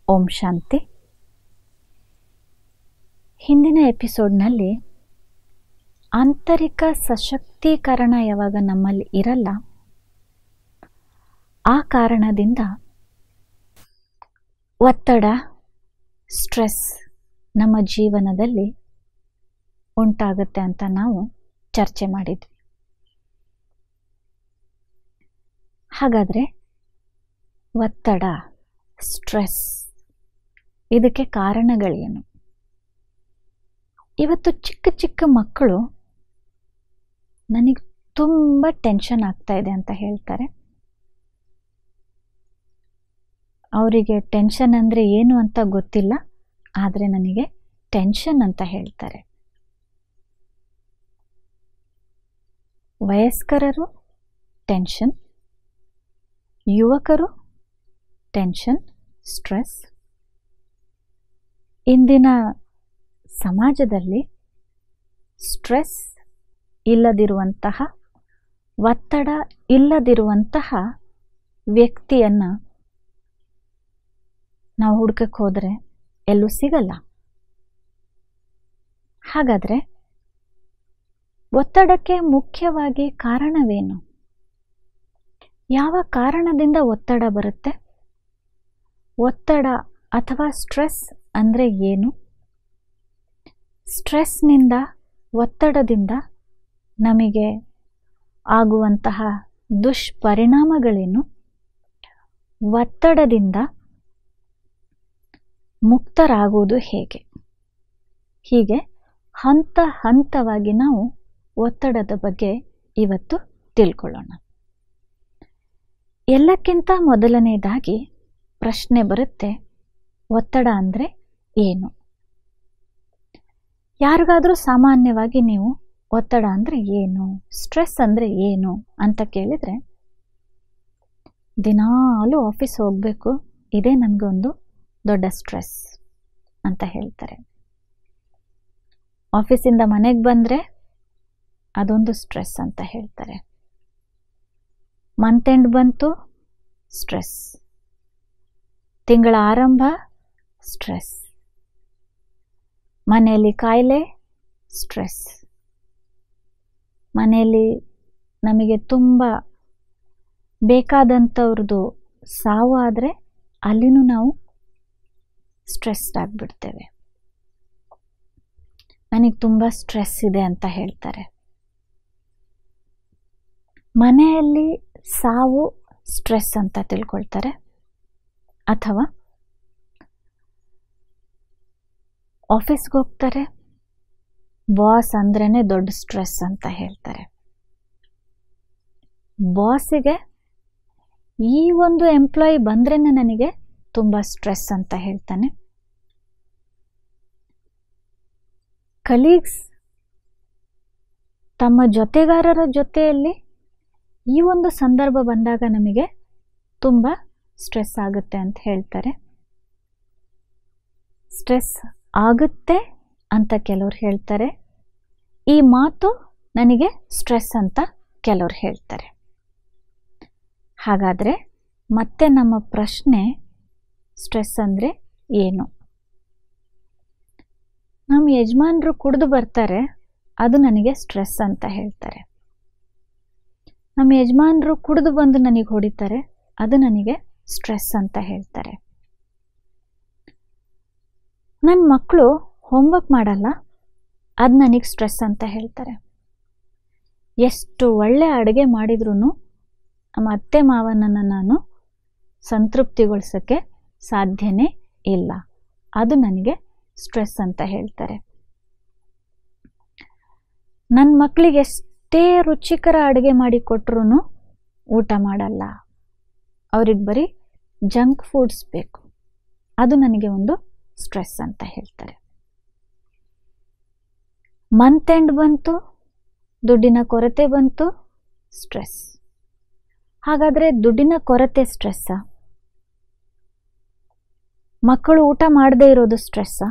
ಓಂ ಶಾಂತಿ ಹಿಂದಿನ ಎಪಿಸೋಡ್ನಲ್ಲಿ ಆಂತರಿಕ ಸಶಕ್ತೀಕರಣ ಯಾವಾಗ ನಮ್ಮಲ್ಲಿ ಇರಲ್ಲ ಆ ಕಾರಣದಿಂದ ಒತ್ತಡ ಸ್ಟ್ರೆಸ್ ನಮ್ಮ ಜೀವನದಲ್ಲಿ ಉಂಟಾಗುತ್ತೆ ಅಂತ ನಾವು ಚರ್ಚೆ ಮಾಡಿದ್ವಿ ಹಾಗಾದರೆ ಒತ್ತಡ ಸ್ಟ್ರೆಸ್ ಇದಕ್ಕೆ ಕಾರಣಗಳೇನು ಇವತ್ತು ಚಿಕ್ಕ ಚಿಕ್ಕ ಮಕ್ಕಳು ನನಗೆ ತುಂಬ ಟೆನ್ಷನ್ ಆಗ್ತಾ ಇದೆ ಅಂತ ಹೇಳ್ತಾರೆ ಅವರಿಗೆ ಟೆನ್ಷನ್ ಅಂದರೆ ಏನು ಅಂತ ಗೊತ್ತಿಲ್ಲ ಆದರೆ ನನಗೆ ಟೆನ್ಷನ್ ಅಂತ ಹೇಳ್ತಾರೆ ವಯಸ್ಕರರು ಟೆನ್ಷನ್ ಯುವಕರು ಟೆನ್ಷನ್ ಸ್ಟ್ರೆಸ್ ಇಂದಿನ ಸಮಾಜದಲ್ಲಿ ಸ್ಟ್ರೆಸ್ ಇಲ್ಲದಿರುವಂತಹ ಒತ್ತಡ ಇಲ್ಲದಿರುವಂತಹ ವ್ಯಕ್ತಿಯನ್ನು ನಾವು ಹುಡ್ಕಕ್ಕೆ ಹೋದರೆ ಎಲ್ಲೂ ಸಿಗಲ್ಲ ಹಾಗಾದರೆ ಒತ್ತಡಕ್ಕೆ ಮುಖ್ಯವಾಗಿ ಕಾರಣವೇನು ಯಾವ ಕಾರಣದಿಂದ ಒತ್ತಡ ಬರುತ್ತೆ ಒತ್ತಡ ಅಥವಾ ಸ್ಟ್ರೆಸ್ ಅಂದರೆ ಏನು ಸ್ಟ್ರೆಸ್ನಿಂದ ಒತ್ತಡದಿಂದ ನಮಗೆ ಆಗುವಂತಹ ದುಷ್ಪರಿಣಾಮಗಳೇನು ಒತ್ತಡದಿಂದ ಮುಕ್ತರಾಗುವುದು ಹೇಗೆ ಹೀಗೆ ಹಂತ ಹಂತವಾಗಿ ನಾವು ಒತ್ತಡದ ಬಗ್ಗೆ ಇವತ್ತು ತಿಳ್ಕೊಳ್ಳೋಣ ಎಲ್ಲಕ್ಕಿಂತ ಮೊದಲನೇದಾಗಿ ಪ್ರಶ್ನೆ ಬರುತ್ತೆ ಒತ್ತಡ ಅಂದರೆ ಏನು ಯಾರಿಗಾದರೂ ಸಾಮಾನ್ಯವಾಗಿ ನೀವು ಒತ್ತಡ ಅಂದರೆ ಏನು ಸ್ಟ್ರೆಸ್ ಅಂದರೆ ಏನು ಅಂತ ಕೇಳಿದರೆ ದಿನಾಲೂ ಆಫೀಸ್ ಹೋಗಬೇಕು ಇದೇ ನನಗೊಂದು ದೊಡ್ಡ ಸ್ಟ್ರೆಸ್ ಅಂತ ಹೇಳ್ತಾರೆ ಆಫೀಸಿಂದ ಮನೆಗೆ ಬಂದರೆ ಅದೊಂದು ಸ್ಟ್ರೆಸ್ ಅಂತ ಹೇಳ್ತಾರೆ ಮಂತ್ ಎಂಡ್ ಬಂತು ಸ್ಟ್ರೆಸ್ ತಿಂಗಳ ಆರಂಭ ಸ್ಟ್ರೆಸ್ ಮನೆಯಲ್ಲಿ ಕಾಯಿಲೆ ಸ್ಟ್ರೆಸ್ ಮನೆಯಲ್ಲಿ ನಮಗೆ ತುಂಬ ಬೇಕಾದಂಥವ್ರದ್ದು ಸಾವು ಆದರೆ ಅಲ್ಲಿನೂ ನಾವು ಸ್ಟ್ರೆಸ್ಡ್ ಆಗಿಬಿಡ್ತೇವೆ ನನಗೆ ತುಂಬ ಸ್ಟ್ರೆಸ್ ಇದೆ ಅಂತ ಹೇಳ್ತಾರೆ ಮನೆಯಲ್ಲಿ ಸಾವು ಸ್ಟ್ರೆಸ್ ಅಂತ ತಿಳ್ಕೊಳ್ತಾರೆ ಅಥವಾ ಆಫೀಸ್ಗೆ ಹೋಗ್ತಾರೆ ಬಾಸ್ ಅಂದ್ರೇ ದೊಡ್ಡ ಸ್ಟ್ರೆಸ್ ಅಂತ ಹೇಳ್ತಾರೆ ಬಾಸಿಗೆ ಈ ಒಂದು ಎಂಪ್ಲಾಯಿ ಬಂದ್ರೇ ನನಗೆ ತುಂಬ ಸ್ಟ್ರೆಸ್ ಅಂತ ಹೇಳ್ತಾನೆ ಕಲೀಗ್ಸ್ ತಮ್ಮ ಜೊತೆಗಾರರ ಜೊತೆಯಲ್ಲಿ ಈ ಒಂದು ಸಂದರ್ಭ ಬಂದಾಗ ನಮಗೆ ತುಂಬ ಸ್ಟ್ರೆಸ್ ಆಗುತ್ತೆ ಅಂತ ಹೇಳ್ತಾರೆ ಸ್ಟ್ರೆಸ್ ಆಗುತ್ತೆ ಅಂತ ಕೆಲವ್ರು ಹೇಳ್ತಾರೆ ಈ ಮಾತು ನನಗೆ ಸ್ಟ್ರೆಸ್ ಅಂತ ಕೆಲವ್ರು ಹೇಳ್ತಾರೆ ಹಾಗಾದರೆ ಮತ್ತೆ ನಮ್ಮ ಪ್ರಶ್ನೆ ಸ್ಟ್ರೆಸ್ ಅಂದರೆ ಏನು ನಮ್ಮ ಯಜಮಾನರು ಕುಡಿದು ಬರ್ತಾರೆ ಅದು ನನಗೆ ಸ್ಟ್ರೆಸ್ ಅಂತ ಹೇಳ್ತಾರೆ ನಮ್ಮ ಯಜಮಾನರು ಕುಡಿದು ಬಂದು ನನಗೆ ಹೊಡಿತಾರೆ ಅದು ನನಗೆ ಸ್ಟ್ರೆಸ್ ಅಂತ ಹೇಳ್ತಾರೆ ನನ್ನ ಮಕ್ಕಳು ಹೋಮ್ವರ್ಕ್ ಮಾಡಲ್ಲ ಅದು ನನಗೆ ಸ್ಟ್ರೆಸ್ ಅಂತ ಹೇಳ್ತಾರೆ ಎಷ್ಟು ಒಳ್ಳೆ ಅಡುಗೆ ಮಾಡಿದ್ರೂ ನಮ್ಮ ಅತ್ತೆ ಮಾವನನ್ನು ನಾನು ಸಂತೃಪ್ತಿಗೊಳಿಸೋಕ್ಕೆ ಸಾಧ್ಯನೇ ಇಲ್ಲ ಅದು ನನಗೆ ಸ್ಟ್ರೆಸ್ ಅಂತ ಹೇಳ್ತಾರೆ ನನ್ನ ಮಕ್ಕಳಿಗೆ ಎಷ್ಟೇ ರುಚಿಕರ ಅಡುಗೆ ಮಾಡಿ ಕೊಟ್ಟರು ಊಟ ಮಾಡಲ್ಲ ಅವ್ರಿಗೆ ಬರೀ ಜಂಕ್ ಫುಡ್ಸ್ ಬೇಕು ಅದು ನನಗೆ ಒಂದು ಸ್ಟ್ರೆಸ್ ಅಂತ ಹೇಳ್ತಾರೆ ಮಂತ್ ಎಂಡ್ ಬಂತು ದುಡ್ಡಿನ ಕೊರತೆ ಬಂತು ಸ್ಟ್ರೆಸ್ ಹಾಗಾದರೆ ದುಡ್ಡಿನ ಕೊರತೆ ಸ್ಟ್ರೆಸ್ಸಾ ಮಕ್ಕಳು ಊಟ ಮಾಡದೇ ಇರೋದು ಸ್ಟ್ರೆಸ್ಸಾ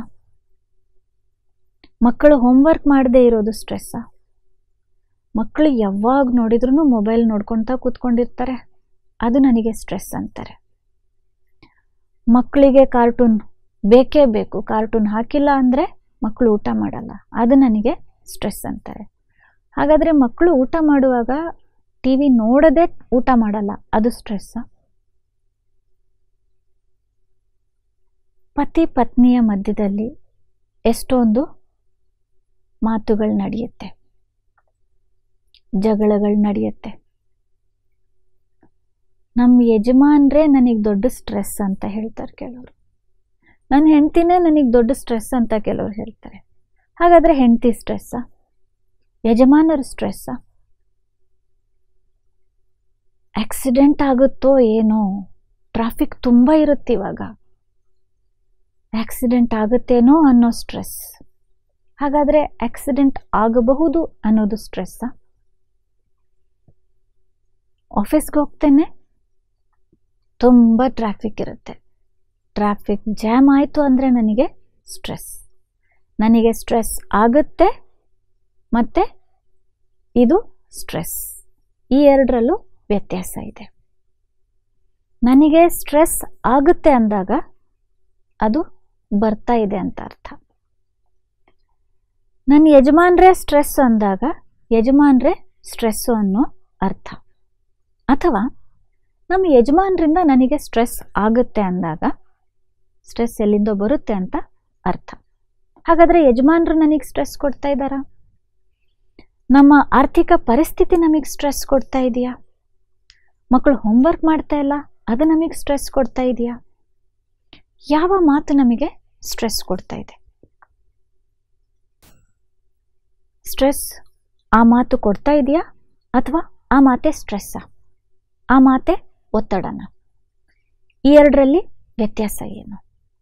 ಮಕ್ಕಳು ಹೋಮ್ವರ್ಕ್ ಮಾಡದೇ ಇರೋದು ಸ್ಟ್ರೆಸ್ಸಾ ಮಕ್ಕಳು ಯಾವಾಗ ನೋಡಿದ್ರೂ ಮೊಬೈಲ್ ನೋಡ್ಕೊತಾ ಕೂತ್ಕೊಂಡಿರ್ತಾರೆ ಅದು ನನಗೆ ಸ್ಟ್ರೆಸ್ ಅಂತಾರೆ ಮಕ್ಕಳಿಗೆ ಕಾರ್ಟೂನ್ ಬೇಕೇ ಬೇಕು ಕಾರ್ಟೂನ್ ಹಾಕಿಲ್ಲ ಅಂದರೆ ಮಕ್ಕಳು ಊಟ ಮಾಡಲ್ಲ ಅದು ನನಗೆ ಸ್ಟ್ರೆಸ್ ಅಂತಾರೆ ಹಾಗಾದರೆ ಮಕ್ಕಳು ಊಟ ಮಾಡುವಾಗ ಟಿ ವಿ ನೋಡದೆ ಊಟ ಮಾಡಲ್ಲ ಅದು ಸ್ಟ್ರೆಸ್ ಪತಿ ಪತ್ನಿಯ ಮಧ್ಯದಲ್ಲಿ ಎಷ್ಟೊಂದು ಮಾತುಗಳು ನಡೆಯುತ್ತೆ ಜಗಳಗಳು ನಡೆಯುತ್ತೆ ನಮ್ಮ ಯಜಮಾನ್ರೇ ನನಗೆ ದೊಡ್ಡ ಸ್ಟ್ರೆಸ್ ಅಂತ ಹೇಳ್ತಾರೆ ಕೆಲವರು ನನ್ನ ಹೆಂಡ್ತಿನೇ ನನಗೆ ದೊಡ್ಡ ಸ್ಟ್ರೆಸ್ ಅಂತ ಕೆಲವರು ಹೇಳ್ತಾರೆ ಹಾಗಾದರೆ ಹೆಂಡ್ತಿ ಸ್ಟ್ರೆಸ್ಸಾ ಯಜಮಾನರ ಸ್ಟ್ರೆಸ್ಸಾ ಆಕ್ಸಿಡೆಂಟ್ ಆಗುತ್ತೋ ಏನೋ ಟ್ರಾಫಿಕ್ ತುಂಬ ಇರುತ್ತೆ ಇವಾಗ ಆಕ್ಸಿಡೆಂಟ್ ಆಗುತ್ತೇನೋ ಅನ್ನೋ ಸ್ಟ್ರೆಸ್ ಹಾಗಾದರೆ ಆಕ್ಸಿಡೆಂಟ್ ಆಗಬಹುದು ಅನ್ನೋದು ಸ್ಟ್ರೆಸ್ಸಾ ಆಫೀಸ್ಗೆ ಹೋಗ್ತೇನೆ ತುಂಬ ಟ್ರಾಫಿಕ್ ಇರುತ್ತೆ ಟ್ರಾಫಿಕ್ ಜಾಮ್ ಆಯಿತು ಅಂದರೆ ನನಗೆ ಸ್ಟ್ರೆಸ್ ನನಗೆ ಸ್ಟ್ರೆಸ್ ಆಗುತ್ತೆ ಮತ್ತು ಇದು ಸ್ಟ್ರೆಸ್ ಈ ಎರಡರಲ್ಲೂ ವ್ಯತ್ಯಾಸ ಇದೆ ನನಗೆ ಸ್ಟ್ರೆಸ್ ಆಗುತ್ತೆ ಅಂದಾಗ ಅದು ಬರ್ತಾ ಇದೆ ಅಂತ ಅರ್ಥ ನನ್ನ ಯಜಮಾನ್ರೇ ಸ್ಟ್ರೆಸ್ ಅಂದಾಗ ಯಜಮಾನ್ರೇ ಸ್ಟ್ರೆಸ್ಸು ಅನ್ನೋ ಅರ್ಥ ಅಥವಾ ನಮ್ಮ ಯಜಮಾನ್ರಿಂದ ನನಗೆ ಸ್ಟ್ರೆಸ್ ಆಗುತ್ತೆ ಅಂದಾಗ ಸ್ಟ್ರೆಸ್ ಎಲ್ಲಿಂದೋ ಬರುತ್ತೆ ಅಂತ ಅರ್ಥ ಹಾಗಾದರೆ ಯಜಮಾನ್ರು ನನಗೆ ಸ್ಟ್ರೆಸ್ ಕೊಡ್ತಾ ಇದ್ದಾರಾ ನಮ್ಮ ಆರ್ಥಿಕ ಪರಿಸ್ಥಿತಿ ನಮಗೆ ಸ್ಟ್ರೆಸ್ ಕೊಡ್ತಾ ಇದೆಯಾ ಮಕ್ಕಳು ಹೋಮ್ವರ್ಕ್ ಮಾಡ್ತಾ ಇಲ್ಲ ಅದು ನಮಗೆ ಸ್ಟ್ರೆಸ್ ಕೊಡ್ತಾ ಇದೆಯಾ ಯಾವ ಮಾತು ನಮಗೆ ಸ್ಟ್ರೆಸ್ ಕೊಡ್ತಾ ಇದೆ ಸ್ಟ್ರೆಸ್ ಆ ಮಾತು ಕೊಡ್ತಾ ಇದೆಯಾ ಅಥವಾ ಆ ಮಾತೆ ಸ್ಟ್ರೆಸ್ಸಾ ಆ ಮಾತೆ ಒತ್ತಡನ ಈ ಎರಡರಲ್ಲಿ ವ್ಯತ್ಯಾಸ ಏನು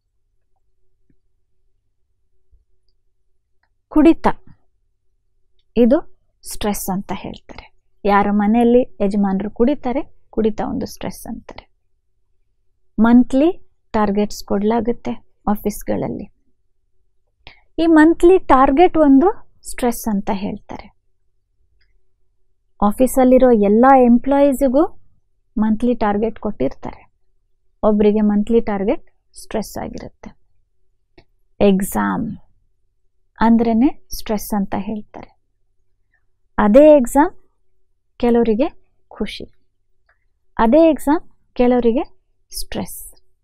ಕುಡಿತ ಇದು ಸ್ಟ್ರೆಸ್ ಅಂತ ಹೇಳ್ತಾರೆ ಯಾರ ಮನೆಯಲ್ಲಿ ಯಜಮಾನರು ಕುಡಿತಾರೆ ಕುಡಿತ ಒಂದು ಸ್ಟ್ರೆಸ್ ಅಂತಾರೆ ಮಂತ್ಲಿ ಟಾರ್ಗೆಟ್ಸ್ ಕೊಡಲಾಗುತ್ತೆ ಆಫೀಸ್ಗಳಲ್ಲಿ ಈ ಮಂತ್ಲಿ ಟಾರ್ಗೆಟ್ ಒಂದು ಸ್ಟ್ರೆಸ್ ಅಂತ ಹೇಳ್ತಾರೆ ಆಫೀಸಲ್ಲಿರೋ ಎಲ್ಲ ಎಂಪ್ಲಾಯೀಸಿಗೂ ಮಂತ್ಲಿ ಟಾರ್ಗೆಟ್ ಕೊಟ್ಟಿರ್ತಾರೆ ಒಬ್ಬರಿಗೆ ಮಂತ್ಲಿ ಟಾರ್ಗೆಟ್ ಸ್ಟ್ರೆಸ್ ಆಗಿರುತ್ತೆ ಎಕ್ಸಾಮ್ ಅಂದ್ರೇ ಸ್ಟ್ರೆಸ್ ಅಂತ ಹೇಳ್ತಾರೆ ಅದೇ ಎಕ್ಸಾಮ್ ಕೆಲವರಿಗೆ ಖುಷಿ ಅದೇ ಎಕ್ಸಾಮ್ ಕೆಲವರಿಗೆ ಸ್ಟ್ರೆಸ್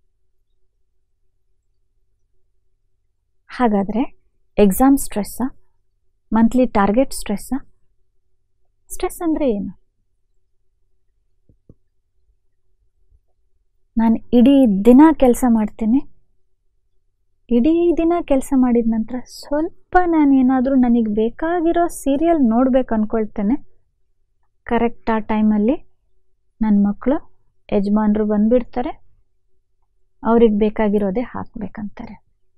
ಹಾಗಾದರೆ ಎಕ್ಸಾಮ್ ಸ್ಟ್ರೆಸ್ಸಾ ಮಂತ್ಲಿ ಟಾರ್ಗೆಟ್ ಸ್ಟ್ರೆಸ್ಸಾ ಸ್ಟ್ರೆಸ್ ಅಂದರೆ ಏನು ನಾನು ಇಡೀ ದಿನ ಕೆಲಸ ಮಾಡ್ತೀನಿ ಇಡೀ ದಿನ ಕೆಲಸ ಮಾಡಿದ ನಂತರ ಸ್ವಲ್ಪ ನಾನು ಏನಾದರೂ ನನಗೆ ಬೇಕಾಗಿರೋ ಸೀರಿಯಲ್ ನೋಡ್ಬೇಕು ಅಂದ್ಕೊಳ್ತೇನೆ ಕರೆಕ್ಟ್ ಆ ಟೈಮಲ್ಲಿ ನನ್ನ ಮಕ್ಕಳು ಯಜಮಾನರು ಬಂದುಬಿಡ್ತಾರೆ ಅವ್ರಿಗೆ ಬೇಕಾಗಿರೋದೇ ಹಾಕ್ಬೇಕಂತಾರೆ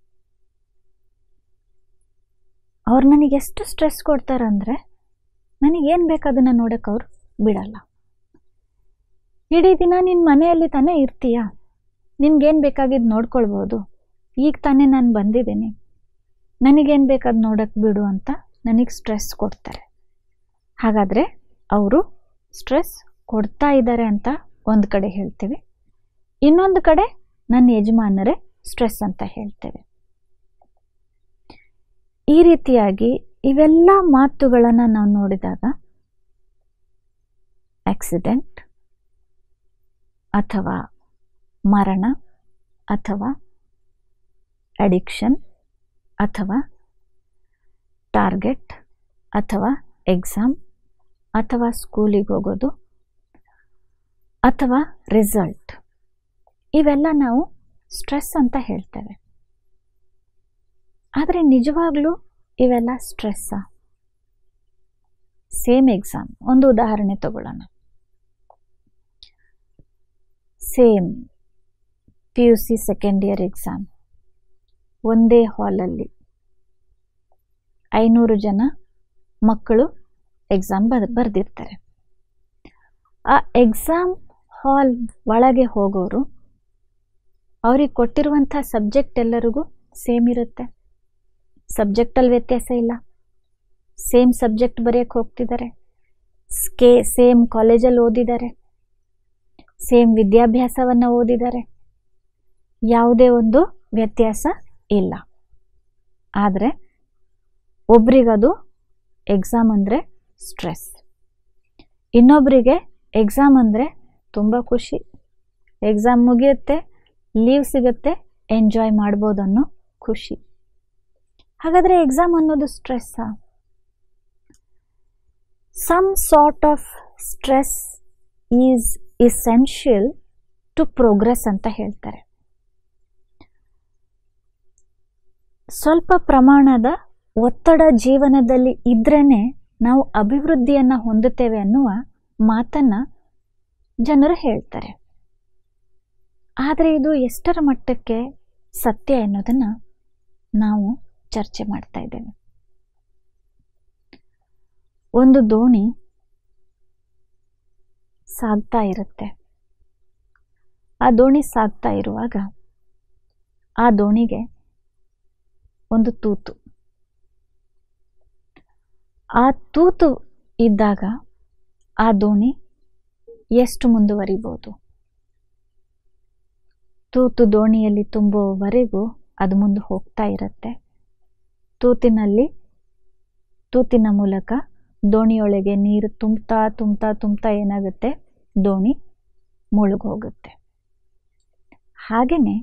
ಅವ್ರು ನನಗೆ ಎಷ್ಟು ಸ್ಟ್ರೆಸ್ ಕೊಡ್ತಾರಂದರೆ ನನಗೇನು ಬೇಕು ಅದನ್ನು ನೋಡೋಕೆ ಅವ್ರು ಬಿಡಲ್ಲ ಇಡೀ ದಿನ ನಿನ್ನ ಮನೆಯಲ್ಲಿ ತಾನೇ ಇರ್ತೀಯ ನಿನ್ಗೇನು ಬೇಕಾಗಿದ್ದು ನೋಡ್ಕೊಳ್ಬೋದು ಈಗ ತಾನೇ ನಾನು ಬಂದಿದ್ದೀನಿ ನನಗೇನು ಬೇಕಾದ ನೋಡೋಕೆ ಬಿಡು ಅಂತ ನನಗೆ ಸ್ಟ್ರೆಸ್ ಕೊಡ್ತಾರೆ ಹಾಗಾದರೆ ಅವರು ಸ್ಟ್ರೆಸ್ ಕೊಡ್ತಾ ಇದ್ದಾರೆ ಅಂತ ಒಂದು ಕಡೆ ಹೇಳ್ತೇವೆ ಇನ್ನೊಂದು ಕಡೆ ನನ್ನ ಯಜಮಾನರೇ ಸ್ಟ್ರೆಸ್ ಅಂತ ಹೇಳ್ತೇವೆ ಈ ರೀತಿಯಾಗಿ ಇವೆಲ್ಲ ಮಾತುಗಳನ್ನು ನಾವು ನೋಡಿದಾಗ ಆಕ್ಸಿಡೆಂಟ್ ಅಥವಾ ಮರಣ ಅಥವಾ ಅಡಿಕ್ಷನ್ ಅಥವಾ ಟಾರ್ಗೆಟ್ ಅಥವಾ ಎಕ್ಸಾಮ್ ಅಥವಾ ಸ್ಕೂಲಿಗೆ ಹೋಗೋದು ಅಥವಾ ರಿಸಲ್ಟ್ ಇವೆಲ್ಲ ನಾವು ಸ್ಟ್ರೆಸ್ ಅಂತ ಹೇಳ್ತೇವೆ ಆದರೆ ನಿಜವಾಗ್ಲೂ ಇವೆಲ್ಲ ಸ್ಟ್ರೆಸ್ಸಾ ಸೇಮ್ ಎಕ್ಸಾಮ್ ಒಂದು ಉದಾಹರಣೆ ತಗೊಳ್ಳೋಣ same P U C second year exam ಒಂದೇ ಹಾಲಲ್ಲಿ ಐನೂರು ಜನ ಮಕ್ಕಳು ಎಕ್ಸಾಮ್ ಬರ್ ಬರೆದಿರ್ತಾರೆ ಆ ಎಕ್ಸಾಮ್ ಹಾಲ್ ಒಳಗೆ ಹೋಗೋರು ಅವ್ರಿಗೆ ಕೊಟ್ಟಿರುವಂಥ ಸಬ್ಜೆಕ್ಟ್ ಎಲ್ಲರಿಗೂ ಸೇಮ್ ಇರುತ್ತೆ ಸಬ್ಜೆಕ್ಟಲ್ಲಿ ವ್ಯತ್ಯಾಸ ಇಲ್ಲ ಸೇಮ್ ಸಬ್ಜೆಕ್ಟ್ ಬರೆಯೋಕ್ಕೆ ಹೋಗ್ತಿದ್ದಾರೆ ಸ್ಕೇ ಸೇಮ್ ಕಾಲೇಜಲ್ಲಿ ಓದಿದ್ದಾರೆ ಸೇಮ್ ವಿದ್ಯಾಭ್ಯಾಸವನ್ನು ಓದಿದ್ದಾರೆ ಯಾವುದೇ ಒಂದು ವ್ಯತ್ಯಾಸ ಇಲ್ಲ ಆದರೆ ಒಬ್ರಿಗದು ಎಕ್ಸಾಮ್ ಅಂದರೆ ಸ್ಟ್ರೆಸ್ ಇನ್ನೊಬ್ಬರಿಗೆ ಎಕ್ಸಾಮ್ ಅಂದರೆ ತುಂಬ ಖುಷಿ ಎಕ್ಸಾಮ್ ಮುಗಿಯುತ್ತೆ ಲೀವ್ ಸಿಗುತ್ತೆ ಎಂಜಾಯ್ ಮಾಡ್ಬೋದು ಅನ್ನೋ ಖುಷಿ ಹಾಗಾದರೆ ಎಕ್ಸಾಮ್ ಅನ್ನೋದು ಸ್ಟ್ರೆಸ್ಸಾ some sort of stress is essential to progress ಅಂತ ಹೇಳ್ತಾರೆ ಸ್ವಲ್ಪ ಪ್ರಮಾಣದ ಒತ್ತಡ ಜೀವನದಲ್ಲಿ ಇದ್ರೇ ನಾವು ಅಭಿವೃದ್ಧಿಯನ್ನು ಹೊಂದುತ್ತೇವೆ ಅನ್ನುವ ಮಾತನ್ನು ಜನರು ಹೇಳ್ತಾರೆ ಆದರೆ ಇದು ಎಷ್ಟರ ಮಟ್ಟಕ್ಕೆ ಸತ್ಯ ಎನ್ನುವುದನ್ನು ನಾವು ಚರ್ಚೆ ಮಾಡ್ತಾ ಇದ್ದೇವೆ ಒಂದು ದೋಣಿ ಸಾಗ್ತಾ ಇರುತ್ತೆ ಆ ದೋಣಿ ಸಾಗ್ತಾ ಇರುವಾಗ ಆ ದೋಣಿಗೆ ಒಂದು ತೂತು ಆ ತೂತು ಇದ್ದಾಗ ಆ ದೋಣಿ ಎಷ್ಟು ಮುಂದುವರಿಬೋದು ತೂತು ದೋಣಿಯಲ್ಲಿ ತುಂಬುವವರೆಗೂ ಅದು ಮುಂದೆ ಹೋಗ್ತಾ ಇರುತ್ತೆ ತೂತಿನಲ್ಲಿ ತೂತಿನ ಮೂಲಕ ದೋಣಿಯೊಳಗೆ ನೀರು ತುಂಬ್ತಾ ತುಂಬ್ತಾ ತುಂಬ್ತಾ ಏನಾಗುತ್ತೆ ದೋಣಿ ಮುಳುಗೋಗುತ್ತೆ ಹಾಗೆಯೇ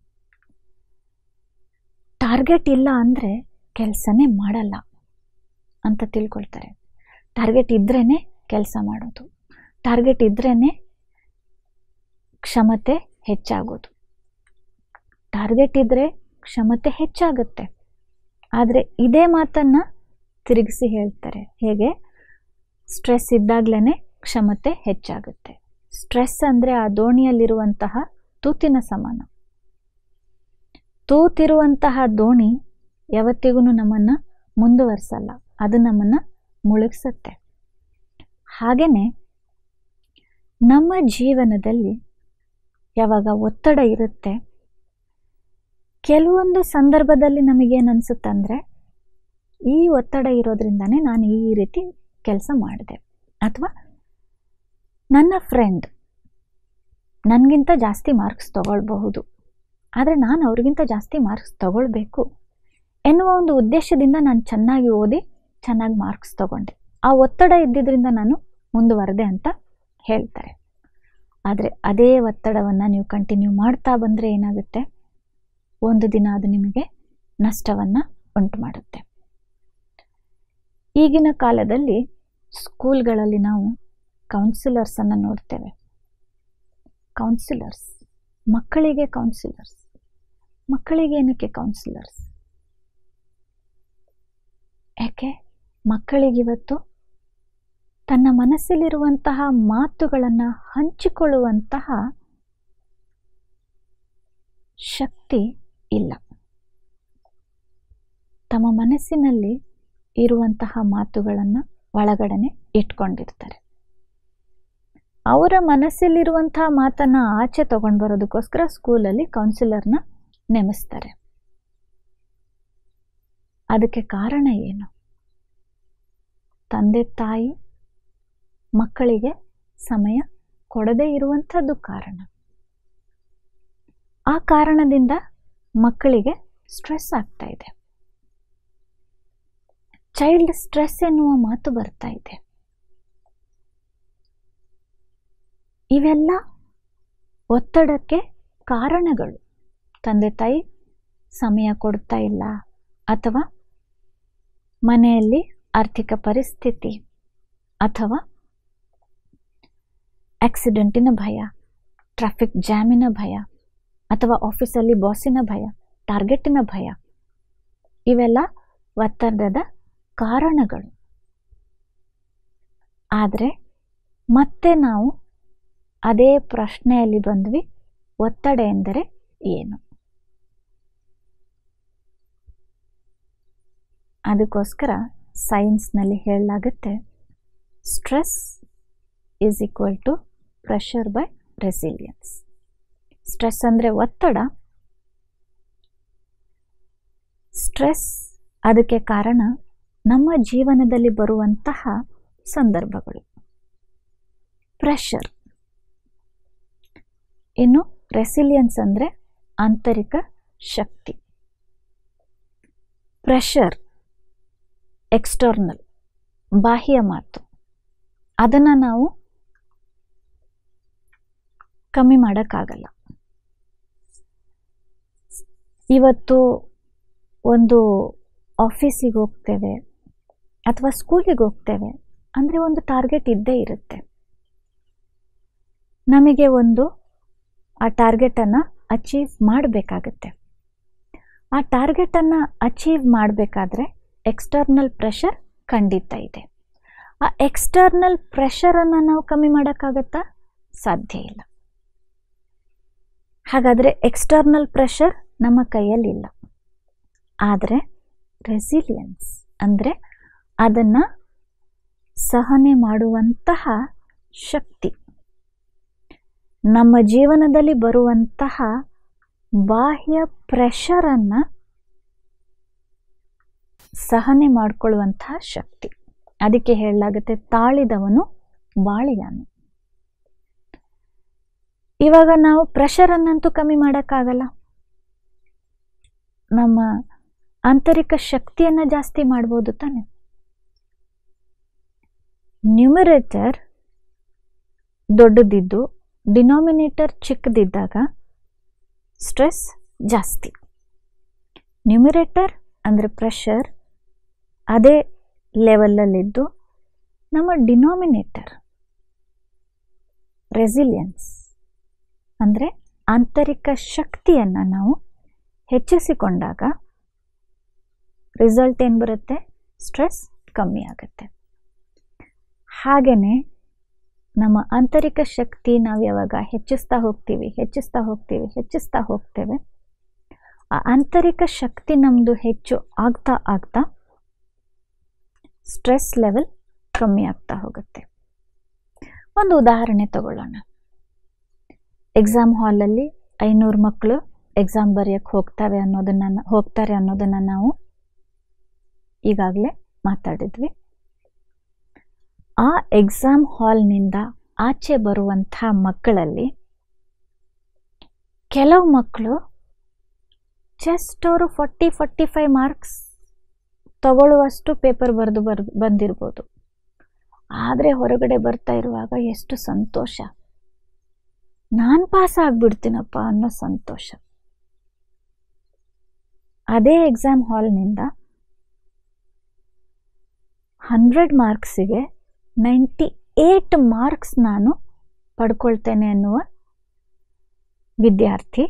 ಟಾರ್ಗೆಟ್ ಇಲ್ಲ ಅಂದರೆ ಕೆಲಸನೇ ಮಾಡಲ್ಲ ಅಂತ ತಿಳ್ಕೊಳ್ತಾರೆ ಟಾರ್ಗೆಟ್ ಇದ್ರೇ ಕೆಲಸ ಮಾಡೋದು ಟಾರ್ಗೆಟ್ ಇದ್ರೇ ಕ್ಷಮತೆ ಹೆಚ್ಚಾಗೋದು ಟಾರ್ಗೆಟ್ ಇದ್ದರೆ ಕ್ಷಮತೆ ಹೆಚ್ಚಾಗುತ್ತೆ ಆದರೆ ಇದೇ ಮಾತನ್ನು ತಿರುಗಿಸಿ ಹೇಳ್ತಾರೆ ಹೇಗೆ ಸ್ಟ್ರೆಸ್ ಇದ್ದಾಗಲೇ ಕ್ಷಮತೆ ಹೆಚ್ಚಾಗುತ್ತೆ ಸ್ಟ್ರೆಸ್ ಅಂದರೆ ಆ ದೋಣಿಯಲ್ಲಿರುವಂತಹ ತೂತಿನ ಸಮಾನ ತೂತಿರುವಂತಹ ದೋಣಿ ಯಾವತ್ತಿಗೂ ನಮ್ಮನ್ನು ಮುಂದುವರಿಸಲ್ಲ ಅದು ನಮ್ಮನ್ನು ಮುಳುಗಿಸುತ್ತೆ ಹಾಗೆಯೇ ನಮ್ಮ ಜೀವನದಲ್ಲಿ ಯಾವಾಗ ಒತ್ತಡ ಇರುತ್ತೆ ಕೆಲವೊಂದು ಸಂದರ್ಭದಲ್ಲಿ ನಮಗೇನು ಅನಿಸುತ್ತಂದರೆ ಈ ಒತ್ತಡ ಇರೋದ್ರಿಂದನೇ ನಾನು ಈ ರೀತಿ ಕೆಲಸ ಮಾಡಿದೆ ಅಥವಾ ನನ್ನ ಫ್ರೆಂಡ್ ನನಗಿಂತ ಜಾಸ್ತಿ ಮಾರ್ಕ್ಸ್ ತಗೊಳ್ಬಹುದು ಆದರೆ ನಾನು ಅವ್ರಿಗಿಂತ ಜಾಸ್ತಿ ಮಾರ್ಕ್ಸ್ ತಗೊಳ್ಬೇಕು ಎನ್ನುವ ಒಂದು ಉದ್ದೇಶದಿಂದ ನಾನು ಚೆನ್ನಾಗಿ ಓದಿ ಚೆನ್ನಾಗಿ ಮಾರ್ಕ್ಸ್ ತಗೊಂಡೆ ಆ ಒತ್ತಡ ಇದ್ದಿದ್ದರಿಂದ ನಾನು ಮುಂದುವರೆದೆ ಅಂತ ಹೇಳ್ತಾರೆ ಆದರೆ ಅದೇ ಒತ್ತಡವನ್ನು ನೀವು ಕಂಟಿನ್ಯೂ ಮಾಡ್ತಾ ಬಂದರೆ ಏನಾಗುತ್ತೆ ಒಂದು ದಿನ ಅದು ನಿಮಗೆ ನಷ್ಟವನ್ನು ಉಂಟು ಮಾಡುತ್ತೆ ಈಗಿನ ಕಾಲದಲ್ಲಿ ಸ್ಕೂಲ್ಗಳಲ್ಲಿ ನಾವು ಕೌನ್ಸಿಲರ್ಸನ್ನು ನೋಡ್ತೇವೆ ಕೌನ್ಸಿಲರ್ಸ್ ಮಕ್ಕಳಿಗೆ ಕೌನ್ಸಿಲರ್ಸ್ ಮಕ್ಕಳಿಗೆ ಏನಕ್ಕೆ ಕೌನ್ಸಿಲರ್ಸ್ ಯಾಕೆ ಮಕ್ಕಳಿಗಿವತ್ತು ತನ್ನ ಮನಸ್ಸಲ್ಲಿರುವಂತಹ ಮಾತುಗಳನ್ನು ಹಂಚಿಕೊಳ್ಳುವಂತಹ ಶಕ್ತಿ ಇಲ್ಲ ತಮ್ಮ ಮನಸ್ಸಿನಲ್ಲಿ ಇರುವಂತಹ ಮಾತುಗಳನ್ನು ಒಳಗಡೆನೆ ಇಟ್ಕೊಂಡಿರ್ತಾರೆ ಅವರ ಮನಸ್ಸಲ್ಲಿರುವಂತಹ ಮಾತನ್ನು ಆಚೆ ತಗೊಂಡು ಬರೋದಕ್ಕೋಸ್ಕರ ಸ್ಕೂಲಲ್ಲಿ ಕೌನ್ಸಿಲರ್ನ ನೇಮಿಸ್ತಾರೆ ಅದಕ್ಕೆ ಕಾರಣ ಏನು ತಂದೆ ತಾಯಿ ಮಕ್ಕಳಿಗೆ ಸಮಯ ಕೊಡದೇ ಇರುವಂಥದ್ದು ಕಾರಣ ಆ ಕಾರಣದಿಂದ ಮಕ್ಕಳಿಗೆ ಸ್ಟ್ರೆಸ್ ಆಗ್ತಾ ಇದೆ ಚೈಲ್ಡ್ ಸ್ಟ್ರೆಸ್ ಎನ್ನುವ ಮಾತು ಬರ್ತಾ ಇದೆ ಇವೆಲ್ಲ ಒತ್ತಡಕ್ಕೆ ಕಾರಣಗಳು ತಂದೆ ತಾಯಿ ಸಮಯ ಕೊಡ್ತಾ ಇಲ್ಲ ಅಥವಾ ಮನೆಯಲ್ಲಿ ಆರ್ಥಿಕ ಪರಿಸ್ಥಿತಿ ಅಥವಾ ಆಕ್ಸಿಡೆಂಟಿನ ಭಯ ಟ್ರಾಫಿಕ್ ಜಾಮಿನ ಭಯ ಅಥವಾ ಆಫೀಸಲ್ಲಿ ಬಾಸಿನ ಭಯ ಟಾರ್ಗೆಟಿನ ಭಯ ಇವೆಲ್ಲ ಒತ್ತಡದ ಕಾರಣಗಳು ಆದರೆ ಮತ್ತೆ ನಾವು ಅದೇ ಪ್ರಶ್ನೆಯಲ್ಲಿ ಬಂದ್ವಿ ಒತ್ತಡ ಎಂದರೆ ಏನು ಅದಕ್ಕೋಸ್ಕರ ಸೈನ್ಸ್ನಲ್ಲಿ ಹೇಳಲಾಗುತ್ತೆ stress is equal to pressure by resilience stress ಅಂದರೆ ಒತ್ತಡ ಸ್ಟ್ರೆಸ್ ಅದಕ್ಕೆ ಕಾರಣ ನಮ್ಮ ಜೀವನದಲ್ಲಿ ಬರುವಂತಹ ಸಂದರ್ಭಗಳು ಪ್ರೆಷರ್ ಇನ್ನು ರೆಸಿಲಿಯನ್ಸ್ ಅಂದರೆ ಆಂತರಿಕ ಶಕ್ತಿ ಪ್ರೆಷರ್ ಎಕ್ಸ್ಟರ್ನಲ್ ಬಾಹ್ಯ ಮಾತು ಅದನ್ನು ನಾವು ಕಮ್ಮಿ ಮಾಡೋಕ್ಕಾಗಲ್ಲ ಇವತ್ತು ಒಂದು ಆಫೀಸಿಗೆ ಹೋಗ್ತೇವೆ ಅಥವಾ ಸ್ಕೂಲಿಗೆ ಹೋಗ್ತೇವೆ ಅಂದರೆ ಒಂದು ಟಾರ್ಗೆಟ್ ಇದ್ದೇ ಇರುತ್ತೆ ನಮಗೆ ಒಂದು ಆ ಟಾರ್ಗೆಟನ್ನು ಅಚೀವ್ ಮಾಡಬೇಕಾಗತ್ತೆ ಆ ಟಾರ್ಗೆಟನ್ನು ಅಚೀವ್ ಮಾಡಬೇಕಾದ್ರೆ ಎಕ್ಸ್ಟರ್ನಲ್ ಪ್ರೆಷರ್ ಖಂಡಿತ ಇದೆ ಆ ಎಕ್ಸ್ಟರ್ನಲ್ ಪ್ರೆಷರನ್ನು ನಾವು ಕಮ್ಮಿ ಮಾಡೋಕ್ಕಾಗತ್ತಾ ಸಾಧ್ಯ ಇಲ್ಲ ಹಾಗಾದರೆ ಎಕ್ಸ್ಟರ್ನಲ್ ಪ್ರೆಷರ್ ನಮ್ಮ ಕೈಯಲ್ಲಿಲ್ಲ ಆದರೆ ರೆಸಿಲಿಯನ್ಸ್ ಅಂದರೆ ಅದನ್ನು ಸಹನೆ ಮಾಡುವಂತಹ ಶಕ್ತಿ ನಮ್ಮ ಜೀವನದಲ್ಲಿ ಬರುವಂತಹ ಬಾಹ್ಯ ಪ್ರೆಷರನ್ನು ಸಹನೆ ಮಾಡಿಕೊಳ್ಳುವಂತಹ ಶಕ್ತಿ ಅದಕ್ಕೆ ಹೇಳಲಾಗುತ್ತೆ ತಾಳಿದವನು ಬಾಳಿಯಾನು ಇವಾಗ ನಾವು ಪ್ರೆಷರನ್ನಂತೂ ಕಮ್ಮಿ ಮಾಡೋಕ್ಕಾಗಲ್ಲ ನಮ್ಮ ಆಂತರಿಕ ಶಕ್ತಿಯನ್ನು ಜಾಸ್ತಿ ಮಾಡ್ಬೋದು ತಾನೆ ನ್ಯೂಮರೇಟರ್ ದೊಡ್ಡದಿದ್ದು ಡಿನಾಮಿನೇಟರ್ ಚಿಕ್ಕದಿದ್ದಾಗ ಸ್ಟ್ರೆಸ್ ಜಾಸ್ತಿ ನ್ಯೂಮಿರೇಟರ್ ಅಂದರೆ ಪ್ರೆಷರ್ ಅದೇ ಲೆವೆಲಲ್ಲಿದ್ದು ನಮ್ಮ ಡಿನಾಮಿನೇಟರ್ ರೆಸಿಲಿಯನ್ಸ್ ಅಂದರೆ ಆಂತರಿಕ ಶಕ್ತಿಯನ್ನು ನಾವು ಹೆಚ್ಚಿಸಿಕೊಂಡಾಗ ರಿಸಲ್ಟ್ ಏನು ಬರುತ್ತೆ ಸ್ಟ್ರೆಸ್ ಕಮ್ಮಿ ಆಗುತ್ತೆ ಹಾಗೆಯೇ ನಮ್ಮ ಆಂತರಿಕ ಶಕ್ತಿ ನಾವು ಯಾವಾಗ ಹೆಚ್ಚಿಸ್ತಾ ಹೋಗ್ತೀವಿ ಹೆಚ್ಚಿಸ್ತಾ ಹೋಗ್ತೀವಿ ಹೆಚ್ಚಿಸ್ತಾ ಹೋಗ್ತೇವೆ ಆ ಆಂತರಿಕ ಶಕ್ತಿ ನಮ್ಮದು ಹೆಚ್ಚು ಆಗ್ತಾ ಆಗ್ತಾ ಸ್ಟ್ರೆಸ್ ಲೆವೆಲ್ ಕಮ್ಮಿ ಆಗ್ತಾ ಹೋಗುತ್ತೆ ಒಂದು ಉದಾಹರಣೆ ತಗೊಳ್ಳೋಣ ಎಕ್ಸಾಮ್ ಹಾಲಲ್ಲಿ ಐನೂರು ಮಕ್ಕಳು ಎಕ್ಸಾಮ್ ಬರೆಯೋಕ್ಕೆ ಹೋಗ್ತವೆ ಅನ್ನೋದನ್ನು ಹೋಗ್ತಾರೆ ಅನ್ನೋದನ್ನು ನಾವು ಈಗಾಗಲೇ ಮಾತಾಡಿದ್ವಿ ಆ ಎಕ್ಸಾಮ್ ಹಾಲ್ನಿಂದ ಆಚೆ ಬರುವಂಥ ಮಕ್ಕಳಲ್ಲಿ ಕೆಲವು ಮಕ್ಕಳು ಜಸ್ಟ್ ಅವರು ಫಾರ್ಟಿ ಫಾರ್ಟಿ ಫೈವ್ ಮಾರ್ಕ್ಸ್ ತಗೊಳ್ಳುವಷ್ಟು ಪೇಪರ್ ಬರೆದು ಬರ್ ಬಂದಿರ್ಬೋದು ಆದರೆ ಹೊರಗಡೆ ಬರ್ತಾ ಇರುವಾಗ ಎಷ್ಟು ಸಂತೋಷ ನಾನು ಪಾಸ್ ಆಗಿಬಿಡ್ತೀನಪ್ಪ ಅನ್ನೋ ಸಂತೋಷ ಅದೇ ಎಕ್ಸಾಮ್ ಹಾಲ್ನಿಂದ ಹಂಡ್ರೆಡ್ ಮಾರ್ಕ್ಸಿಗೆ ನೈಂಟಿ ಏಟ್ ಮಾರ್ಕ್ಸ್ ನಾನು ಪಡ್ಕೊಳ್ತೇನೆ ಅನ್ನುವ ವಿದ್ಯಾರ್ಥಿ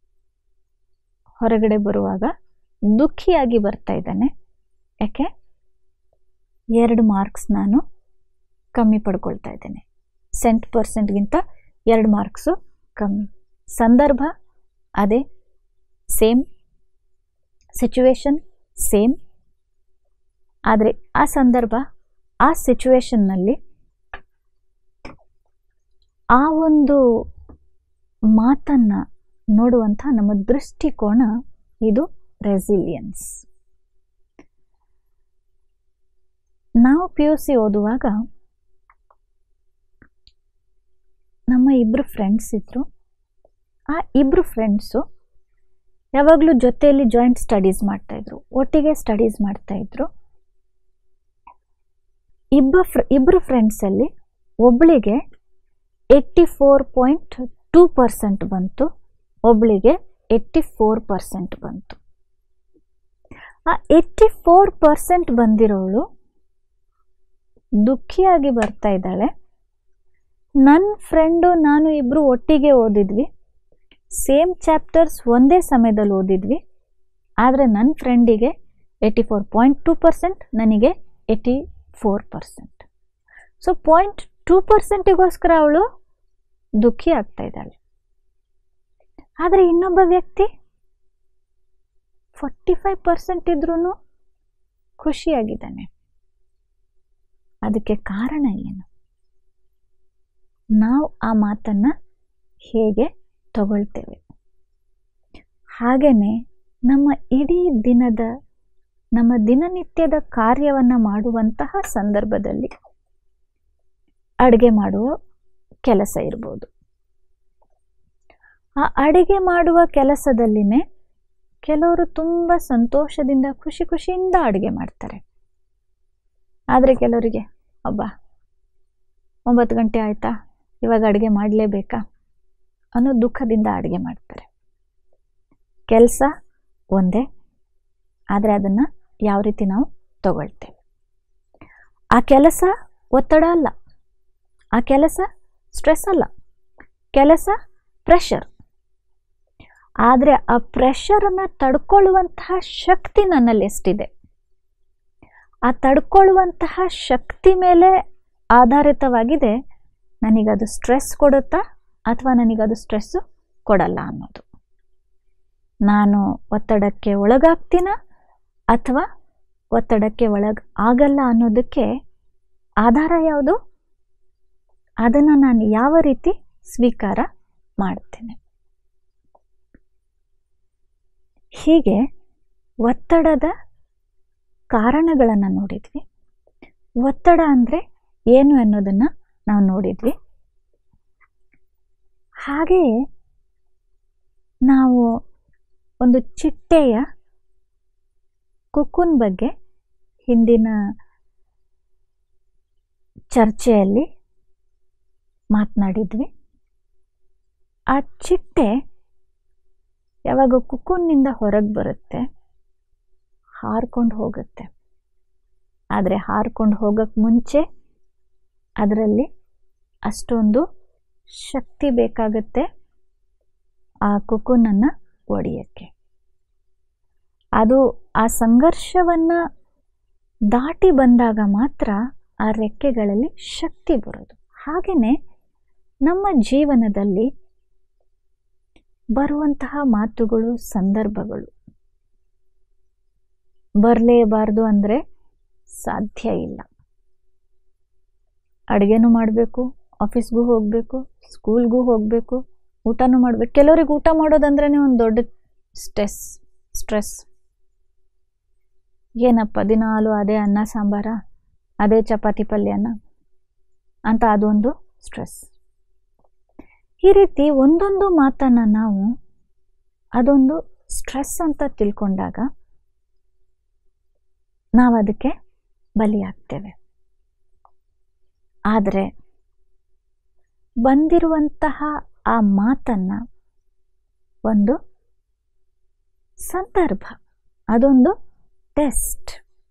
ಹೊರಗಡೆ ಬರುವಾಗ ದುಃಖಿಯಾಗಿ ಬರ್ತಾ ಇದ್ದಾನೆ ಯಾಕೆ ಎರಡು ಮಾರ್ಕ್ಸ್ ನಾನು ಕಮ್ಮಿ ಪಡ್ಕೊಳ್ತಾ ಇದ್ದೇನೆ ಸೆಂಟ್ ಪರ್ಸೆಂಟ್ಗಿಂತ ಎರಡು ಮಾರ್ಕ್ಸು ಕಮ್ಮಿ ಸಂದರ್ಭ ಅದೇ ಸೇಮ್ ಸಿಚುವೇಶನ್ ಸೇಮ್ ಆದರೆ ಆ ಸಂದರ್ಭ ಆ ಸಿಚುವೇಶನ್ನಲ್ಲಿ ಆ ಒಂದು ಮಾತನ್ನು ನೋಡುವಂಥ ನಮ್ಮ ದೃಷ್ಟಿಕೋನ ಇದು ರೆಸಿಲಿಯನ್ಸ್ ನಾವು ಪಿ ಯು ಸಿ ಓದುವಾಗ ನಮ್ಮ ಇಬ್ಬರು ಫ್ರೆಂಡ್ಸ್ ಇದ್ದರು ಆ ಇಬ್ಬರು ಫ್ರೆಂಡ್ಸು ಯಾವಾಗಲೂ ಜೊತೆಯಲ್ಲಿ ಜಾಯಿಂಟ್ ಸ್ಟಡೀಸ್ ಮಾಡ್ತಾಯಿದ್ರು ಒಟ್ಟಿಗೆ ಸ್ಟಡೀಸ್ ಮಾಡ್ತಾಯಿದ್ರು ಇಬ್ಬ ಫ್ರ ಇಬ್ಬರು ಫ್ರೆಂಡ್ಸಲ್ಲಿ ಒಬ್ಬಳಿಗೆ eighty four point two percent ಬಂತು ಒಬ್ಬಳಿಗೆ ಏಯ್ಟಿ ಫೋರ್ ಪರ್ಸೆಂಟ್ ಬಂತು ಆ ಏಯ್ಟಿ ಫೋರ್ ಪರ್ಸೆಂಟ್ ಬಂದಿರೋಳು ದುಃಖಿಯಾಗಿ ಬರ್ತಾ ಇದ್ದಾಳೆ ನನ್ನ ಫ್ರೆಂಡು ನಾನು ಇಬ್ಬರು ಒಟ್ಟಿಗೆ ಓದಿದ್ವಿ ಸೇಮ್ ಚಾಪ್ಟರ್ಸ್ ಒಂದೇ ಸಮಯದಲ್ಲಿ ಓದಿದ್ವಿ ಆದರೆ ನನ್ನ ಫ್ರೆಂಡಿಗೆ eighty four point two percent ನನಗೆ eighty four percent so point two ಪರ್ಸೆಂಟಿಗೋಸ್ಕರ ಅವಳು ದುಃಖಿ ಆಗ್ತಾ ಇದ್ದಾಳೆ ಆದರೆ ಇನ್ನೊಬ್ಬ ವ್ಯಕ್ತಿ ಫಾರ್ಟಿ ಫೈವ್ ಪರ್ಸೆಂಟ್ ಇದ್ರೂ ಖುಷಿಯಾಗಿದ್ದಾನೆ ಅದಕ್ಕೆ ಕಾರಣ ಏನು ನಾವು ಆ ಮಾತನ್ನು ಹೇಗೆ ತಗೊಳ್ತೇವೆ ಹಾಗೆಯೇ ನಮ್ಮ ಇಡೀ ದಿನದ ನಮ್ಮ ದಿನನಿತ್ಯದ ಕಾರ್ಯವನ್ನು ಮಾಡುವಂತಹ ಸಂದರ್ಭದಲ್ಲಿ ಅಡುಗೆ ಮಾಡುವ ಕೆಲಸ ಇರ್ಬೋದು ಆ ಅಡಿಗೆ ಮಾಡುವ ಕೆಲಸದಲ್ಲಿನೇ ಕೆಲವರು ತುಂಬ ಸಂತೋಷದಿಂದ ಖುಷಿ ಖುಷಿಯಿಂದ ಅಡುಗೆ ಮಾಡ್ತಾರೆ ಆದರೆ ಕೆಲವರಿಗೆ ಅಬ್ಬ ಒಂಬತ್ತು ಗಂಟೆ ಆಯಿತಾ ಇವಾಗ ಅಡುಗೆ ಮಾಡಲೇಬೇಕಾ ಅನ್ನೋ ದುಃಖದಿಂದ ಅಡುಗೆ ಮಾಡ್ತಾರೆ ಕೆಲಸ ಒಂದೇ ಆದರೆ ಅದನ್ನು ಯಾವ ರೀತಿ ನಾವು ತಗೊಳ್ತೇವೆ ಆ ಕೆಲಸ ಒತ್ತಡ ಅಲ್ಲ ಆ ಕೆಲಸ ಸ್ಟ್ರೆಸ್ ಅಲ್ಲ ಕೆಲಸ ಪ್ರೆಷರ್ ಆದರೆ ಆ ಪ್ರೆಷರನ್ನು ತಡ್ಕೊಳ್ಳುವಂತಹ ಶಕ್ತಿ ನನ್ನಲ್ಲಿ ಎಷ್ಟಿದೆ ಆ ತಡ್ಕೊಳ್ಳುವಂತಹ ಶಕ್ತಿ ಮೇಲೆ ಆಧಾರಿತವಾಗಿದೆ ನನಗದು ಸ್ಟ್ರೆಸ್ ಕೊಡುತ್ತಾ ಅಥವಾ ನನಗದು ಸ್ಟ್ರೆಸ್ಸು ಕೊಡಲ್ಲ ಅನ್ನೋದು ನಾನು ಒತ್ತಡಕ್ಕೆ ಒಳಗಾಗ್ತೀನ ಅಥವಾ ಒತ್ತಡಕ್ಕೆ ಒಳಗ ಆಗಲ್ಲ ಅನ್ನೋದಕ್ಕೆ ಆಧಾರ ಯಾವುದು ಅದನ್ನು ನಾನು ಯಾವ ರೀತಿ ಸ್ವೀಕಾರ ಮಾಡ್ತೇನೆ ಹೀಗೆ ಒತ್ತಡದ ಕಾರಣಗಳನ್ನು ನೋಡಿದ್ವಿ ಒತ್ತಡ ಅಂದರೆ ಏನು ಅನ್ನೋದನ್ನು ನಾವು ನೋಡಿದ್ವಿ ಹಾಗೆಯೇ ನಾವು ಒಂದು ಚಿಟ್ಟೆಯ ಕುಕ್ಕುನ್ ಬಗ್ಗೆ ಹಿಂದಿನ ಚರ್ಚೆಯಲ್ಲಿ ಮಾತನಾಡಿದ್ವಿ ಆ ಚಿಟ್ಟೆ ಯಾವಾಗ ಕುಕ್ಕುನ್ನಿಂದ ಹೊರಗೆ ಬರುತ್ತೆ ಹಾರ್ಕೊಂಡು ಹೋಗುತ್ತೆ ಆದರೆ ಹಾರ್ಕೊಂಡು ಹೋಗೋಕ್ಕೆ ಮುಂಚೆ ಅದರಲ್ಲಿ ಅಷ್ಟೊಂದು ಶಕ್ತಿ ಬೇಕಾಗುತ್ತೆ ಆ ಕುಕ್ಕುನನ್ನು ಒಡೆಯೋಕ್ಕೆ ಅದು ಆ ಸಂಘರ್ಷವನ್ನು ದಾಟಿ ಬಂದಾಗ ಮಾತ್ರ ಆ ರೆಕ್ಕೆಗಳಲ್ಲಿ ಶಕ್ತಿ ಬರೋದು ಹಾಗೆಯೇ ನಮ್ಮ ಜೀವನದಲ್ಲಿ ಬರುವಂತಹ ಮಾತುಗಳು ಸಂದರ್ಭಗಳು ಬರಲೇಬಾರ್ದು ಅಂದರೆ ಸಾಧ್ಯ ಇಲ್ಲ ಅಡುಗೆನೂ ಮಾಡಬೇಕು ಆಫೀಸ್ಗೂ ಹೋಗಬೇಕು ಸ್ಕೂಲ್ಗೂ ಹೋಗಬೇಕು ಊಟನೂ ಮಾಡಬೇಕು ಕೆಲವ್ರಿಗೆ ಊಟ ಮಾಡೋದಂದ್ರೇ ಒಂದು ದೊಡ್ಡ ಸ್ಟ್ರೆಸ್ ಸ್ಟ್ರೆಸ್ ಏನಪ್ಪ ದಿನಾಲು ಅದೇ ಅನ್ನ ಸಾಂಬಾರ ಅದೇ ಚಪಾತಿ ಪಲ್ಯನ ಅಂತ ಅದೊಂದು ಸ್ಟ್ರೆಸ್ ಈ ರೀತಿ ಒಂದೊಂದು ಮಾತನ್ನು ನಾವು ಅದೊಂದು ಸ್ಟ್ರೆಸ್ ಅಂತ ತಿಳ್ಕೊಂಡಾಗ ನಾವು ಅದಕ್ಕೆ ಬಲಿಯಾಗ್ತೇವೆ ಆದರೆ ಬಂದಿರುವಂತಹ ಆ ಮಾತನ್ನು ಒಂದು ಸಂದರ್ಭ ಅದೊಂದು ಟೆಸ್ಟ್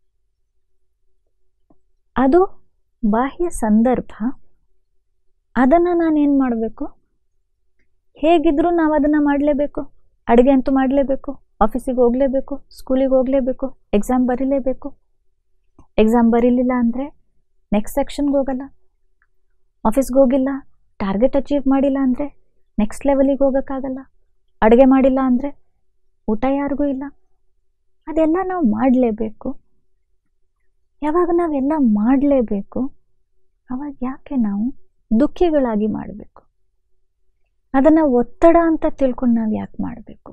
ಅದು ಬಾಹ್ಯ ಸಂದರ್ಭ ಅದನ್ನು ನಾನೇನು ಮಾಡಬೇಕು ಹೇಗಿದ್ರೂ ನಾವು ಅದನ್ನು ಮಾಡಲೇಬೇಕು ಅಡುಗೆ ಅಂತೂ ಮಾಡಲೇಬೇಕು ಆಫೀಸಿಗೆ ಹೋಗಲೇಬೇಕು ಸ್ಕೂಲಿಗೆ ಹೋಗಲೇಬೇಕು ಎಕ್ಸಾಮ್ ಬರೀಲೇಬೇಕು ಎಕ್ಸಾಮ್ ಬರೀಲಿಲ್ಲ ಅಂದರೆ ನೆಕ್ಸ್ಟ್ ಸೆಕ್ಷನ್ಗೆ ಹೋಗಲ್ಲ ಆಫೀಸ್ಗೆ ಹೋಗಿಲ್ಲ ಟಾರ್ಗೆಟ್ ಅಚೀವ್ ಮಾಡಿಲ್ಲ ಅಂದರೆ ನೆಕ್ಸ್ಟ್ ಲೆವೆಲಿಗೆ ಹೋಗೋಕ್ಕಾಗಲ್ಲ ಅಡುಗೆ ಮಾಡಿಲ್ಲ ಅಂದರೆ ಊಟ ಯಾರಿಗೂ ಇಲ್ಲ ಅದೆಲ್ಲ ನಾವು ಮಾಡಲೇಬೇಕು ಯಾವಾಗ ನಾವೆಲ್ಲ ಮಾಡಲೇಬೇಕು ಅವಾಗ ಯಾಕೆ ನಾವು ದುಃಖಿಗಳಾಗಿ ಮಾಡಬೇಕು ಅದನ್ನು ಒತ್ತಡ ಅಂತ ತಿಳ್ಕೊಂಡು ನಾವು ಯಾಕೆ ಮಾಡಬೇಕು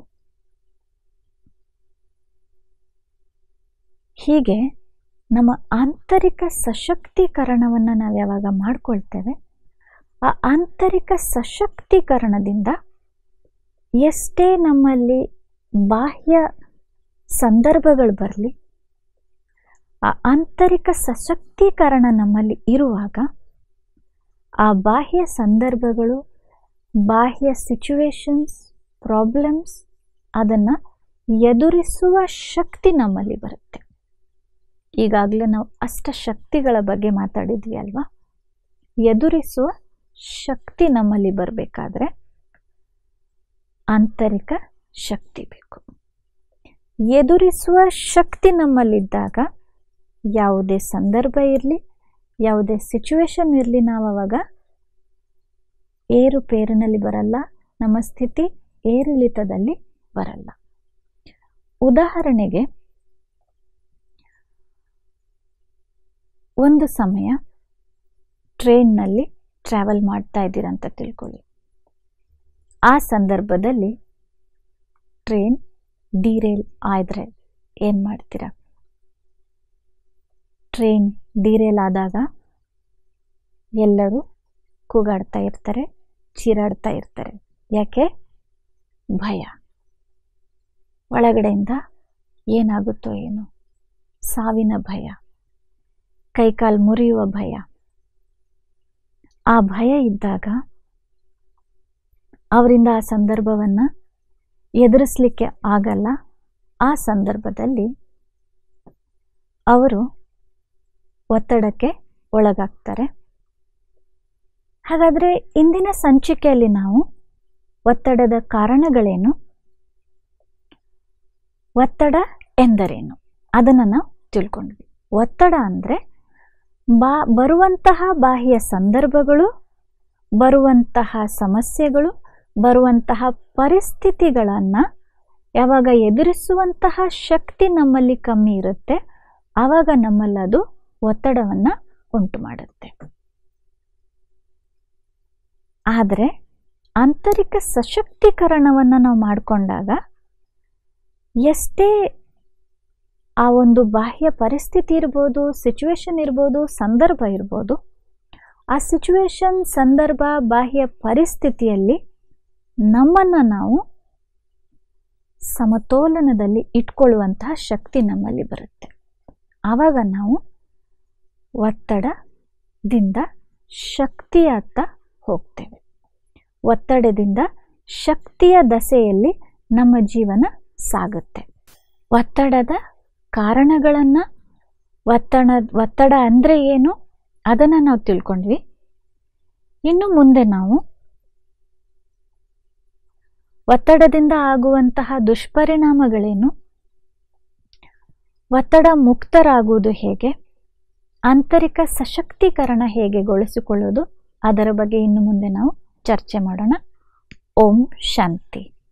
ಹೀಗೆ ನಮ್ಮ ಆಂತರಿಕ ಸಶಕ್ತೀಕರಣವನ್ನು ನಾವು ಯಾವಾಗ ಮಾಡ್ಕೊಳ್ತೇವೆ ಆ ಆಂತರಿಕ ಸಶಕ್ತೀಕರಣದಿಂದ ಎಷ್ಟೇ ನಮ್ಮಲ್ಲಿ ಬಾಹ್ಯ ಸಂದರ್ಭಗಳು ಬರಲಿ ಆ ಆಂತರಿಕ ಸಶಕ್ತೀಕರಣ ನಮ್ಮಲ್ಲಿ ಇರುವಾಗ ಆ ಬಾಹ್ಯ ಸಂದರ್ಭಗಳು ಬಾಹ್ಯ ಸಿಚುವೇಶನ್ಸ್ ಪ್ರಾಬ್ಲಮ್ಸ್ ಅದನ್ನು ಎದುರಿಸುವ ಶಕ್ತಿ ನಮ್ಮಲ್ಲಿ ಬರುತ್ತೆ ಈಗಾಗಲೇ ನಾವು ಅಷ್ಟಶಕ್ತಿಗಳ ಬಗ್ಗೆ ಮಾತಾಡಿದ್ವಿ ಅಲ್ವಾ ಎದುರಿಸುವ ಶಕ್ತಿ ನಮ್ಮಲ್ಲಿ ಬರಬೇಕಾದ್ರೆ ಆಂತರಿಕ ಶಕ್ತಿ ಬೇಕು ಎದುರಿಸುವ ಶಕ್ತಿ ನಮ್ಮಲ್ಲಿದ್ದಾಗ ಯಾವುದೇ ಸಂದರ್ಭ ಇರಲಿ ಯಾವುದೇ ಸಿಚುವೇಶನ್ ಇರಲಿ ನಾವು ಅವಾಗ ಏರುಪೇರಿನಲ್ಲಿ ಬರಲ್ಲ ನಮ್ಮ ಸ್ಥಿತಿ ಏರಿಳಿತದಲ್ಲಿ ಬರಲ್ಲ ಉದಾಹರಣೆಗೆ ಒಂದು ಸಮಯ ಟ್ರೈನ್ನಲ್ಲಿ ಟ್ರಾವೆಲ್ ಮಾಡ್ತಾ ಇದ್ದೀರಂತ ತಿಳ್ಕೊಳ್ಳಿ ಆ ಸಂದರ್ಭದಲ್ಲಿ ಟ್ರೈನ್ ಡಿರೇಲ್ ಆದರೆ ಏನು ಮಾಡ್ತೀರಾ ಟ್ರೈನ್ ಡಿರೇಲ್ ಆದಾಗ ಎಲ್ಲರೂ ಕೂಗಾಡ್ತಾ ಇರ್ತಾರೆ ಚೀರಾಡ್ತಾ ಇರ್ತಾರೆ ಯಾಕೆ ಭಯ ಒಳಗಡೆಯಿಂದ ಏನಾಗುತ್ತೋ ಏನೋ ಸಾವಿನ ಭಯ ಕೈಕಾಲು ಮುರಿಯುವ ಭಯ ಆ ಭಯ ಇದ್ದಾಗ ಅವರಿಂದ ಆ ಸಂದರ್ಭವನ್ನು ಎದುರಿಸಲಿಕ್ಕೆ ಆಗಲ್ಲ ಆ ಸಂದರ್ಭದಲ್ಲಿ ಅವರು ಒತ್ತಡಕ್ಕೆ ಒಳಗಾಗ್ತಾರೆ ಹಾಗಾದರೆ ಇಂದಿನ ಸಂಚಿಕೆಯಲ್ಲಿ ನಾವು ಒತ್ತಡದ ಕಾರಣಗಳೇನು ಒತ್ತಡ ಎಂದರೇನು ಅದನ್ನು ನಾವು ತಿಳ್ಕೊಂಡ್ವಿ ಒತ್ತಡ ಅಂದರೆ ಬಾ ಬರುವಂತಹ ಬಾಹ್ಯ ಸಂದರ್ಭಗಳು ಬರುವಂತಹ ಸಮಸ್ಯೆಗಳು ಬರುವಂತಹ ಪರಿಸ್ಥಿತಿಗಳನ್ನು ಯಾವಾಗ ಎದುರಿಸುವಂತಹ ಶಕ್ತಿ ನಮ್ಮಲ್ಲಿ ಕಮ್ಮಿ ಇರುತ್ತೆ ಆವಾಗ ನಮ್ಮಲ್ಲದು ಒತ್ತಡವನ್ನು ಉಂಟು ಮಾಡುತ್ತೆ ಆದರೆ ಆಂತರಿಕ ಸಶಕ್ತೀಕರಣವನ್ನು ನಾವು ಮಾಡಿಕೊಂಡಾಗ ಎಷ್ಟೇ ಆ ಒಂದು ಬಾಹ್ಯ ಪರಿಸ್ಥಿತಿ ಇರ್ಬೋದು ಸಿಚುವೇಶನ್ ಇರ್ಬೋದು ಸಂದರ್ಭ ಇರ್ಬೋದು ಆ ಸಿಚುವೇಶನ್ ಸಂದರ್ಭ ಬಾಹ್ಯ ಪರಿಸ್ಥಿತಿಯಲ್ಲಿ ನಮ್ಮನ್ನು ನಾವು ಸಮತೋಲನದಲ್ಲಿ ಇಟ್ಕೊಳ್ಳುವಂತಹ ಶಕ್ತಿ ನಮ್ಮಲ್ಲಿ ಬರುತ್ತೆ ಆವಾಗ ನಾವು ಒತ್ತಡದಿಂದ ಶಕ್ತಿಯತ್ತ ಹೋಗ್ತೇವೆ ಒತ್ತಡದಿಂದ ಶಕ್ತಿಯ ದಸೆಯಲ್ಲಿ ನಮ್ಮ ಜೀವನ ಸಾಗುತ್ತೆ ಒತ್ತಡದ ಕಾರಣಗಳನ್ನು ಒತ್ತಡ ಒತ್ತಡ ಅಂದರೆ ಏನು ಅದನ್ನು ನಾವು ತಿಳ್ಕೊಂಡ್ವಿ ಇನ್ನು ಮುಂದೆ ನಾವು ಒತ್ತಡದಿಂದ ಆಗುವಂತಹ ದುಷ್ಪರಿಣಾಮಗಳೇನು ಒತ್ತಡ ಮುಕ್ತರಾಗುವುದು ಹೇಗೆ ಆಂತರಿಕ ಸಶಕ್ತೀಕರಣ ಹೇಗೆಗೊಳಿಸಿಕೊಳ್ಳೋದು ಅದರ ಬಗ್ಗೆ ಇನ್ನು ಮುಂದೆ ನಾವು ಚರ್ಚೆ ಮಾಡೋಣ ಓಂ ಶಾಂತಿ